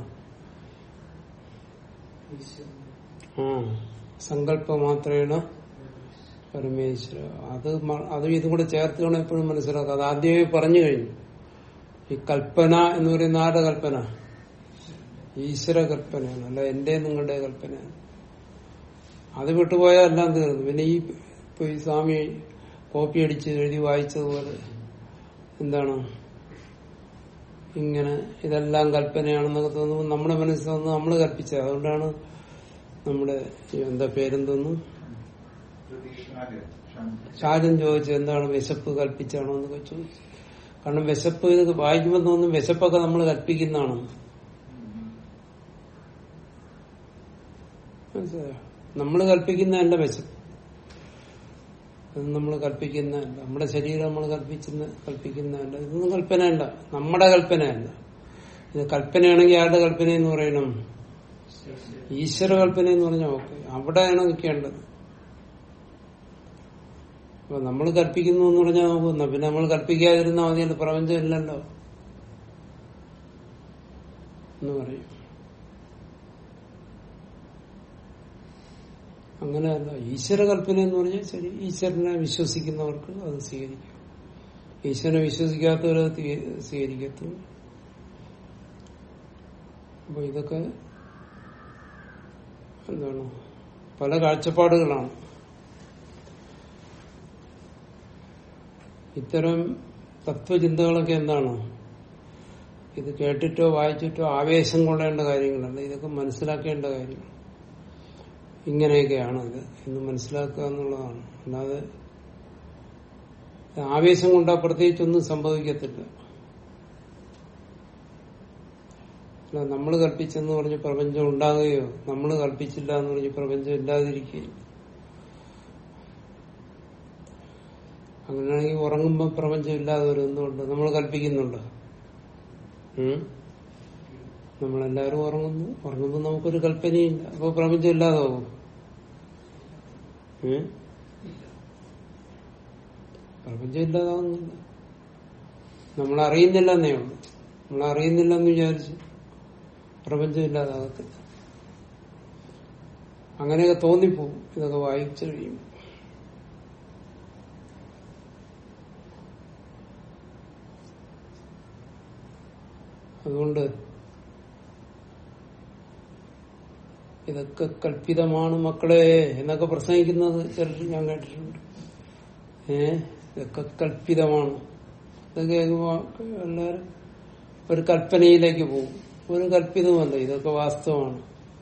ആ സങ്കല്പ മാത്രേണ പരമേശ്വര അത് മ- അതും ഇതും കൂടെ ചേർത്ത് വേണം എപ്പോഴും മനസ്സിലാക്കുക അത് ആദ്യമേ പറഞ്ഞു കഴിഞ്ഞു ഈ കൽപ്പന എന്ന് പറയുന്ന ആരുടെ കൽപ്പന ഈശ്വര കൽപ്പനയാണ് അല്ല എന്റെ നിങ്ങളുടെ കൽപ്പനയാണ് അത് വിട്ടുപോയാൽ എല്ലാം തീർന്നു പിന്നെ ഈ ഇപ്പൊ ഈ സ്വാമി കോപ്പി അടിച്ച് എഴുതി വായിച്ചതുപോലെ എന്താണ് ഇങ്ങനെ ഇതെല്ലാം കൽപ്പനയാണെന്നൊക്കെ തോന്നുമ്പോൾ നമ്മുടെ മനസ്സിൽ തോന്നുന്നു നമ്മൾ കൽപ്പിച്ചത് അതുകൊണ്ടാണ് നമ്മുടെ ഈ എന്താ പേരെന്തോന്നു ഷാജൻ ചോദിച്ചത് എന്താണ് വിശപ്പ് കൽപ്പിച്ചാണോ എന്നൊക്കെ ചോദിച്ചു കാരണം വിശപ്പ് ഇത് വായിക്കുമ്പോൾ തോന്നും വിശപ്പൊക്കെ നമ്മൾ കൽപ്പിക്കുന്നതാണ് മനസ്സിലായോ നമ്മൾ കൽപ്പിക്കുന്നതല്ല വിശപ്പ് ഇത് നമ്മൾ കൽപ്പിക്കുന്നതല്ല നമ്മുടെ ശരീരം നമ്മൾ കൽപ്പിക്കുന്ന കൽപ്പിക്കുന്നതല്ല ഇതൊന്നും കൽപ്പനയല്ല നമ്മുടെ കൽപ്പനയല്ല ഇത് കൽപ്പനയാണെങ്കിൽ ആരുടെ കൽപ്പന എന്ന് പറയണം ഈശ്വര കൽപ്പന എന്ന് പറഞ്ഞാൽ ഓക്കെ അവിടെയാണ് നിൽക്കേണ്ടത് അപ്പൊ നമ്മൾ കൽപ്പിക്കുന്നു എന്ന് പറഞ്ഞാൽ നോക്കുന്ന പിന്നെ നമ്മൾ കൽപ്പിക്കാതിരുന്നാൽ മതിയല്ലോ പ്രപഞ്ചം ഇല്ലല്ലോ എന്ന് പറയും അങ്ങനെയല്ല ഈശ്വര കൽപ്പന എന്ന് പറഞ്ഞാൽ ശരി ഈശ്വരനെ വിശ്വസിക്കുന്നവർക്ക് അത് സ്വീകരിക്കും ഈശ്വരനെ വിശ്വസിക്കാത്തവർ അത് തീ- സ്വീകരിക്കത്തുള്ളൂ അപ്പൊ ഇതൊക്കെ എന്താണ് പല കാഴ്ചപ്പാടുകളാണ് ഇത്തരം തത്വചിന്തകളൊക്കെ എന്താണ് ഇത് കേട്ടിട്ടോ വായിച്ചിട്ടോ ആവേശം കൊള്ളേണ്ട കാര്യങ്ങളല്ല ഇതൊക്കെ മനസ്സിലാക്കേണ്ട കാര്യങ്ങൾ ഇങ്ങനെയൊക്കെയാണ് ഇത് എന്ന് മനസ്സിലാക്കുക എന്നുള്ളതാണ് അല്ലാതെ ആവേശം കൊണ്ടാ പ്രത്യേകിച്ചൊന്നും സംഭവിക്കത്തില്ല അല്ല നമ്മൾ കൽപ്പിച്ചെന്ന് പറഞ്ഞ് പ്രപഞ്ചം ഉണ്ടാകുകയോ നമ്മൾ കൽപ്പിച്ചില്ല എന്ന് പറഞ്ഞ് പ്രപഞ്ചം ഇല്ലാതിരിക്കുകയും അങ്ങനെയാണെങ്കിൽ ഉറങ്ങുമ്പോൾ പ്രപഞ്ചം ഇല്ലാതെ വരും എന്തുകൊണ്ട് നമ്മൾ കൽപ്പിക്കുന്നുണ്ട് ഉം? നമ്മളെല്ലാവരും ഉറങ്ങുന്നു ഉറങ്ങുമ്പോൾ നമുക്കൊരു കൽപ്പനയില്ല അപ്പൊ പ്രപഞ്ചം ഇല്ലാതാവും ഉം? പ്രപഞ്ചം ഇല്ലാതാവുന്നില്ല നമ്മൾ അറിയുന്നില്ല എന്നേ ഉള്ളൂ നമ്മൾ അറിയുന്നില്ല എന്ന് വിചാരിച്ചു പ്രപഞ്ചം ഇല്ലാതാകത്തില്ല അങ്ങനെയൊക്കെ തോന്നിപ്പോവും ഇതൊക്കെ വായിച്ചു കഴിയുമ്പോൾ അതുകൊണ്ട് ഇതൊക്കെ കൽപ്പിതമാണ് മക്കളെ എന്നൊക്കെ പ്രസംഗിക്കുന്നത് ചിലർ ഞാൻ കേട്ടിട്ടുണ്ട് ഏ ഇതൊക്കെ കൽപ്പിതമാണ് ഇതൊക്കെ കേൾക്കുമ്പോ എല്ലാവരും ഒരു കൽപ്പനയിലേക്ക് പോകും ഒരു കൽപ്പിതമല്ല ഇതൊക്കെ വാസ്തവമാണ്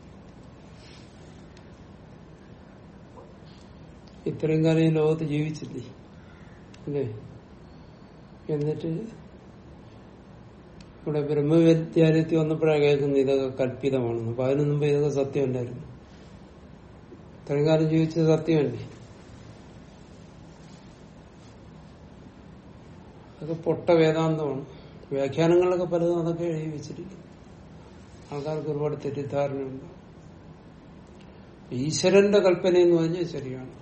ഇത്രയും കാലം ഈ ലോകത്ത് ജീവിച്ചില്ലേ അല്ലേ എന്നിട്ട് ഇവിടെ ബ്രഹ്മവിദ്യാലയത്തിൽ വന്നപ്പോഴാണ് കേൾക്കുന്നത് ഇതൊക്കെ കല്പിതമാണെന്ന് അപ്പൊ അതിനു മുമ്പ് ഇതൊക്കെ സത്യമല്ലായിരുന്നു ഇത്രയും കാലം ജീവിച്ചത് സത്യമല്ലേ അതൊക്കെ പൊട്ട വേദാന്തമാണ് വ്യാഖ്യാനങ്ങളൊക്കെ പലതും അതൊക്കെ എഴുതി വെച്ചിരിക്കുന്നു ആൾക്കാർക്ക് ഒരുപാട് തെറ്റിദ്ധാരണയുണ്ട് ഈശ്വരന്റെ കൽപ്പന എന്ന് പറഞ്ഞാൽ ശരിയാണ്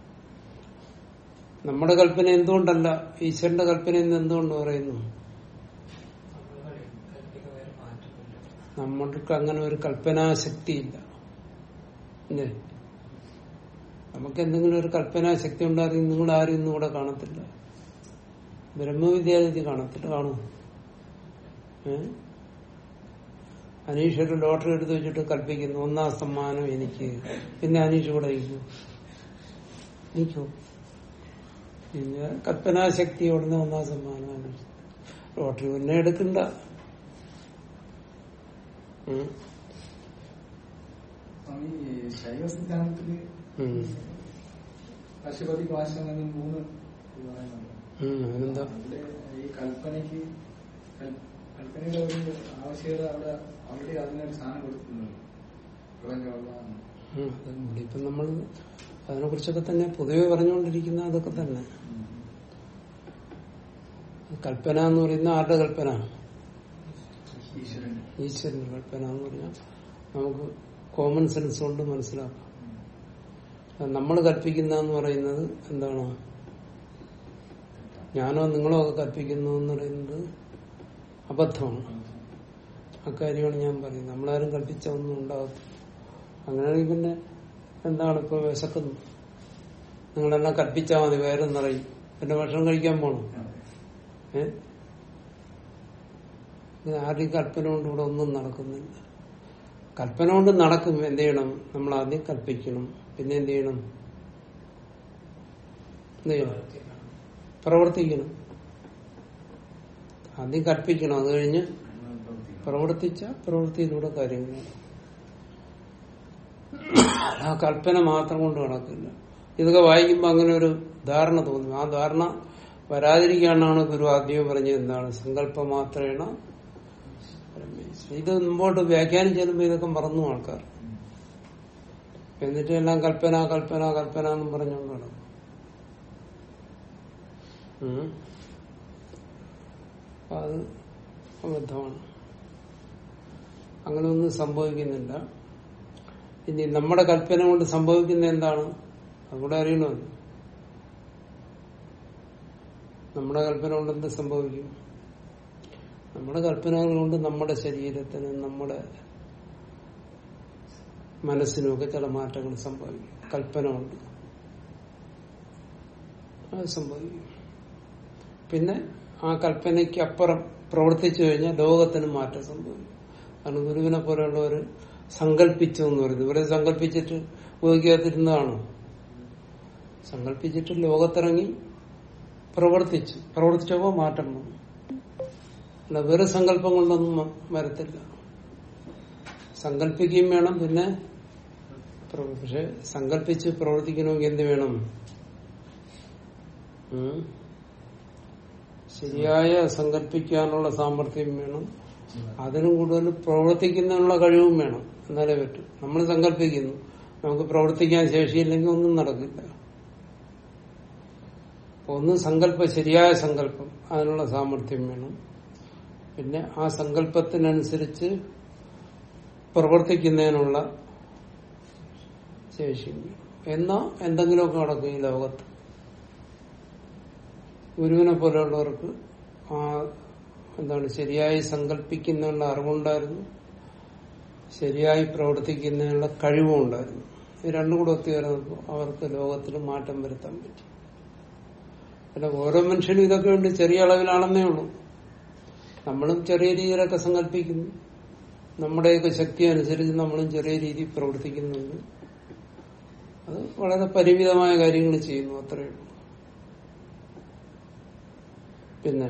നമ്മുടെ കൽപ്പന എന്തുകൊണ്ടല്ല ഈശ്വരന്റെ കൽപ്പന എന്ന് എന്തുകൊണ്ട് പറയുന്നു കൽപ്പിക്കവരെ മാറ്റമില്ല നമ്മൾക്ക് അങ്ങനെ ഒരു കൽപ്പനാശക്തിയില്ല അല്ലേ നമുക്ക് എന്തെങ്കിലും ഒരു കൽപ്പനാശക്തി ഉണ്ടായിരുന്നെങ്കിൽ നിങ്ങൾ ആരും ഇന്നും ഇവിടെ കാണത്തില്ല ബ്രഹ്മവിദ്യാലയത്തിൽ കാണത്തില്ല കാണൂ ഏ അനീഷ് ഒരു ലോട്ടറി എടുത്ത് വെച്ചിട്ട് കൽപ്പിക്കുന്നു ഒന്നാം സമ്മാനം എനിക്ക് പിന്നെ അനീഷ് ഇവിടെ ഇരിക്കൂ നിൽക്കൂ പിന്നെ കൽപ്പനാശക്തി ഉടനെ ഒന്നാം സമ്മാനം അനീഷ് ലോട്ടറി പിന്നെ എടുക്കണ്ട ഉം. സ്വാമി ഈ ശൈവ സിദ്ധാന്തത്തില് ഉം. പശുപതി പാശം എന്ന് മൂന്ന് ഇത് പറയുന്നുണ്ട് ഉം. അതിനെന്താ അതില് ഈ കൽപ്പനയ്ക്ക് കൽ- കൽപ്പനയുടെ ഒരു ആവശ്യകത അവിടെ അവിടെ അതിനൊരു സ്ഥാനം കൊടുക്കുന്നുണ്ട് പ്രപഞ്ചമുള്ളതാണ് ഉം. അത് ഇപ്പൊ നമ്മൾ അതിനെ കുറിച്ചൊക്കെ തന്നെ പൊതുവെ പറഞ്ഞുകൊണ്ടിരിക്കുന്ന അതൊക്കെ തന്നെ കൽപ്പന എന്ന് പറയുന്ന ആരുടെ കൽപ്പന ഈശ്വരൻ ഈശ്വരന്റെ കൽപ്പന എന്ന് പറഞ്ഞാൽ നമുക്ക് കോമൺ സെൻസ് കൊണ്ട് മനസ്സിലാക്കാം നമ്മൾ കൽപ്പിക്കുന്ന എന്ന് പറയുന്നത് എന്താണ് ഞാനോ നിങ്ങളോ ഒക്കെ കൽപ്പിക്കുന്നു എന്ന് പറയുന്നത് അബദ്ധമാണ് അക്കാര്യമാണ് ഞാൻ പറയുന്നത് നമ്മളാരും കൽപ്പിച്ച ഒന്നും ഉണ്ടാകത്തില്ല അങ്ങനെയാണെങ്കിൽ പിന്നെ എന്താണ് ഇപ്പൊ വിശക്കുന്നു നിങ്ങളെല്ലാം കൽപ്പിച്ചാൽ മതി വേറെ നിറയും പിന്നെ ഭക്ഷണം കഴിക്കാൻ പോകണം ഏ ഇത് ആരുടെയും കൽപ്പന കൊണ്ട് ഇവിടെ ഒന്നും നടക്കുന്നില്ല കൽപ്പന കൊണ്ട് നടക്കും എന്ത് ചെയ്യണം നമ്മൾ ആദ്യം കൽപ്പിക്കണം പിന്നെ എന്ത് ചെയ്യണം എന്ത് ചെയ്യണം പ്രവർത്തിക്കണം ആദ്യം കൽപ്പിക്കണം അത് കഴിഞ്ഞ് പ്രവർത്തിച്ച പ്രവൃത്തിയിലൂടെ കാര്യങ്ങൾ നടക്കും. ആ കൽപ്പന മാത്രം കൊണ്ട് നടക്കില്ല ഇതൊക്കെ വായിക്കുമ്പോൾ അങ്ങനെ ഒരു ധാരണ തോന്നും ആ ധാരണ വരാതിരിക്കാനാണ് ഗുരു ആദ്യം പറഞ്ഞത് എന്താണ് സങ്കല്പ മാത്രേണ ഇത് മുമ്പോട്ട് വ്യാഖ്യാനം ചെല്ലുമ്പോൾ ഇതൊക്കെ മറന്നു ആൾക്കാർ എന്നിട്ട് എല്ലാം കൽപ്പന കൽപ്പന കൽപ്പന എന്നും പറഞ്ഞുകൊണ്ട് നടക്കും ഉം. അപ്പൊ അത് അബദ്ധമാണ് അങ്ങനെ ഒന്നും സംഭവിക്കുന്നില്ല ഇനി നമ്മുടെ കൽപ്പന കൊണ്ട് സംഭവിക്കുന്ന എന്താണ് അതുകൂടെ അറിയണമല്ലോ നമ്മുടെ കൽപ്പന കൊണ്ട് എന്ത് സംഭവിക്കും നമ്മുടെ കൽപ്പനകൾ കൊണ്ട് നമ്മുടെ ശരീരത്തിന് നമ്മുടെ മനസ്സിനുമൊക്കെ ചില മാറ്റങ്ങൾ സംഭവിക്കും കൽപ്പന കൊണ്ട് അത് സംഭവിക്കും പിന്നെ ആ കൽപ്പനയ്ക്ക് അപ്പുറം പ്രവർത്തിച്ചു കഴിഞ്ഞാൽ ലോകത്തിന് മാറ്റം സംഭവിക്കും കാരണം ഗുരുവിനെ പോലെയുള്ളവർ സങ്കല്പിച്ചു എന്ന് പറയുന്നത് ഇവരെ സങ്കല്പിച്ചിട്ട് ഉപയോഗിക്കാതിരുന്നതാണോ സങ്കല്പിച്ചിട്ട് ലോകത്തിറങ്ങി പ്രവർത്തിച്ചു പ്രവർത്തിച്ചപ്പോൾ മാറ്റം വന്നു അല്ല വേറെ സങ്കല്പം കൊണ്ടൊന്നും വ- വരത്തില്ല സങ്കല്പിക്കുകയും വേണം പിന്നെ പ്രവർ- പക്ഷെ സങ്കല്പിച്ച് പ്രവർത്തിക്കണമെങ്കിൽ എന്ത് വേണം ഉം? ശരിയായ സങ്കല്പിക്കാനുള്ള സാമർഥ്യം വേണം അതിനും കൂടുതൽ പ്രവർത്തിക്കുന്നതിനുള്ള കഴിവും വേണം എന്നാലേ പറ്റും നമ്മൾ സങ്കല്പിക്കുന്നു നമുക്ക് പ്രവർത്തിക്കാൻ ശേഷിയില്ലെങ്കിൽ ഒന്നും നടക്കില്ല ഒന്ന് സങ്കല്പ ശരിയായ സങ്കല്പം അതിനുള്ള സാമർഥ്യം വേണം പിന്നെ ആ സങ്കല്പത്തിനനുസരിച്ച് പ്രവർത്തിക്കുന്നതിനുള്ള ശേഷിയും വേണം എന്നാ എന്തെങ്കിലുമൊക്കെ നടക്കും ഈ ലോകത്ത് ഗുരുവിനെ പോലെയുള്ളവർക്ക് ആ എന്താണ് ശരിയായി സങ്കല്പിക്കുന്നതിനുള്ള അറിവുണ്ടായിരുന്നു ശരിയായി പ്രവർത്തിക്കുന്നതിനുള്ള കഴിവും ഉണ്ടായിരുന്നു ഇത് രണ്ടും കൂടെ ഒത്തുചേർന്നപ്പോൾ അവർക്ക് ലോകത്തിൽ മാറ്റം വരുത്താൻ പറ്റി പിന്നെ ഓരോ മനുഷ്യനും ഇതൊക്കെ ഉണ്ട് ചെറിയ അളവിലാണെന്നേ ഉള്ളൂ നമ്മളും ചെറിയ രീതിയിലൊക്കെ സങ്കല്പിക്കുന്നു നമ്മുടെയൊക്കെ ശക്തി അനുസരിച്ച് നമ്മളും ചെറിയ രീതിയിൽ പ്രവർത്തിക്കുന്നുണ്ട് അത് വളരെ പരിമിതമായ കാര്യങ്ങൾ ചെയ്യുന്നു അത്രയേ ഉള്ളൂ പിന്നെ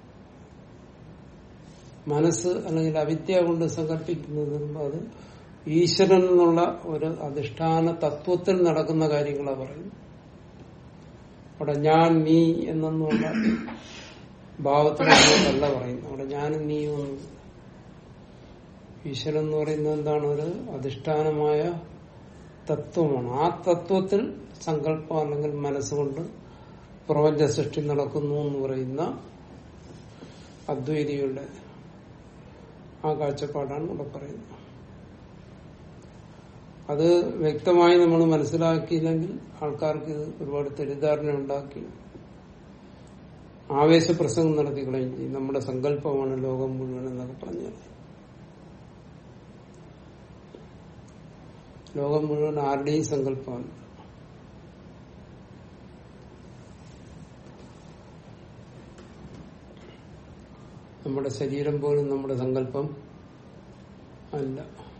മനസ്സ് അല്ലെങ്കിൽ അവിദ്യ കൊണ്ട് സങ്കല്പിക്കുന്നത് അത് ഈശ്വരൻ എന്നുള്ള ഒരു അധിഷ്ഠാന തത്വത്തിൽ നടക്കുന്ന കാര്യങ്ങളാണ് പറയുന്നത് അവിടെ ഞാൻ നീ എന്നുള്ള ഭാവത്തിലല്ല പറയുന്നത് അവിടെ ഞാനും നീയും ഒന്നും ഈശ്വരൻ എന്ന് പറയുന്നത് എന്താണ് ഒരു അധിഷ്ഠാനമായ തത്വമാണ് ആ തത്വത്തിൽ സങ്കല്പം അല്ലെങ്കിൽ മനസ്സുകൊണ്ട് പ്രപഞ്ച സൃഷ്ടി നടക്കുന്നു എന്ന് പറയുന്ന അദ്വൈതികളുടെ ആ കാഴ്ചപ്പാടാണ് ഇവിടെ പറയുന്നത് അത് വ്യക്തമായി നമ്മൾ മനസ്സിലാക്കിയില്ലെങ്കിൽ ആൾക്കാർക്ക് ഇത് ഒരുപാട് തെറ്റിദ്ധാരണ ഉണ്ടാക്കി ആവേശപ്രസംഗം നടത്തി കളയും ചെയ്യും നമ്മുടെ സങ്കല്പമാണ് ലോകം മുഴുവൻ എന്നൊക്കെ പറഞ്ഞാൽ ലോകം മുഴുവൻ ആരുടെയും സങ്കല്പമാണ് നമ്മുടെ ശരീരം പോലും നമ്മുടെ സങ്കല്പം അല്ല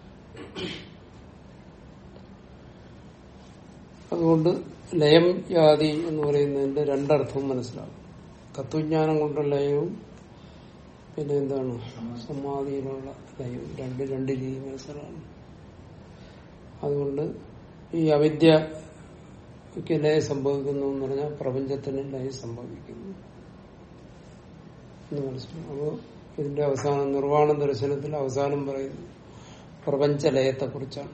അതുകൊണ്ട് ലയം യാതി എന്ന് പറയുന്നതിന്റെ രണ്ടർത്ഥവും മനസ്സിലാവും തത്വജ്ഞാനം കൊണ്ടുള്ള ലയവും പിന്നെ എന്താണ് സമാധിയിലുള്ള ലയവും രണ്ട് രണ്ട് രീതി മനസ്സിലാവും അതുകൊണ്ട് ഈ അവിദ്യക്ക് ലയം സംഭവിക്കുന്നു എന്ന് പറഞ്ഞാൽ പ്രപഞ്ചത്തിന് ലയം സംഭവിക്കുന്നു എന്ന് മനസ്സിലാവും അപ്പോൾ ഇതിന്റെ അവസാനം നിർവ്വാണ ദർശനത്തിൽ അവസാനം പറയുന്നു പ്രപഞ്ചലയത്തെ കുറിച്ചാണ്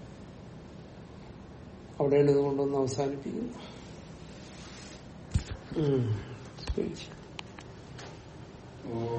അവിടെയാണ് ഇത് കൊണ്ടൊന്ന് അവസാനിപ്പിക്കുന്നത് ഉം. ശരി.